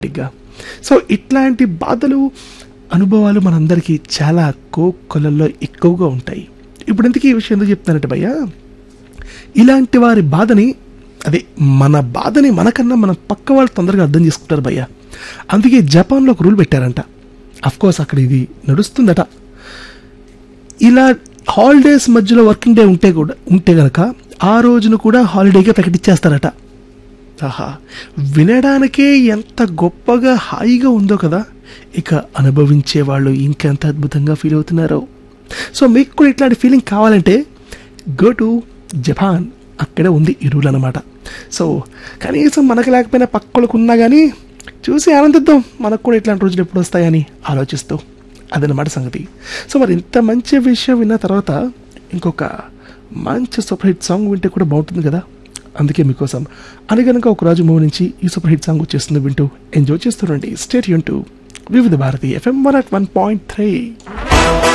గా సో ఇట్లాంటి బాధలు అనుభవాలు మనందరికీ చాలా కోకొలలో ఎక్కువగా ఉంటాయి ఇప్పుడు ఎందుకు ఈ విషయం ఎందుకు చెప్తానంటే భయ్యా ఇలాంటి వారి బాధని అదే మన బాధని మనకన్నా మన పక్క వాళ్ళు తొందరగా అర్థం చేసుకుంటారు భయ్య అందుకే జపాన్లో ఒక రూల్ పెట్టారంట కోర్స్ అక్కడ ఇది నడుస్తుందట ఇలా హాలిడేస్ మధ్యలో వర్కింగ్ డే ఉంటే కూడా ఉంటే గనక ఆ రోజును కూడా హాలిడేగా ప్రకటించేస్తారట ఆహా వినడానికే ఎంత గొప్పగా హాయిగా ఉందో కదా ఇక అనుభవించే వాళ్ళు ఇంకెంత అద్భుతంగా ఫీల్ అవుతున్నారో సో మీకు కూడా ఇట్లాంటి ఫీలింగ్ కావాలంటే గో టు జపాన్ అక్కడే ఉంది ఈ రూల్ అనమాట సో కనీసం మనకు లేకపోయినా పక్కలకు ఉన్నా కానీ చూసి ఆనందిద్దాం మనకు కూడా ఇట్లాంటి రోజులు ఎప్పుడు వస్తాయని ఆలోచిస్తూ అదనమాట సంగతి సో మరి ఇంత మంచి విషయం విన్న తర్వాత ఇంకొక మంచి సూపర్ హిట్ సాంగ్ వింటే కూడా బాగుంటుంది కదా అందుకే మీకోసం అనగనక ఒక రాజు మూవీ నుంచి ఈ సూపర్ హిట్ సాంగ్ వచ్చేస్తుంది వింటూ ఎంజాయ్ చేస్తుండండి స్టేట్ యూన్ to Vividh Bharati FM one at one point three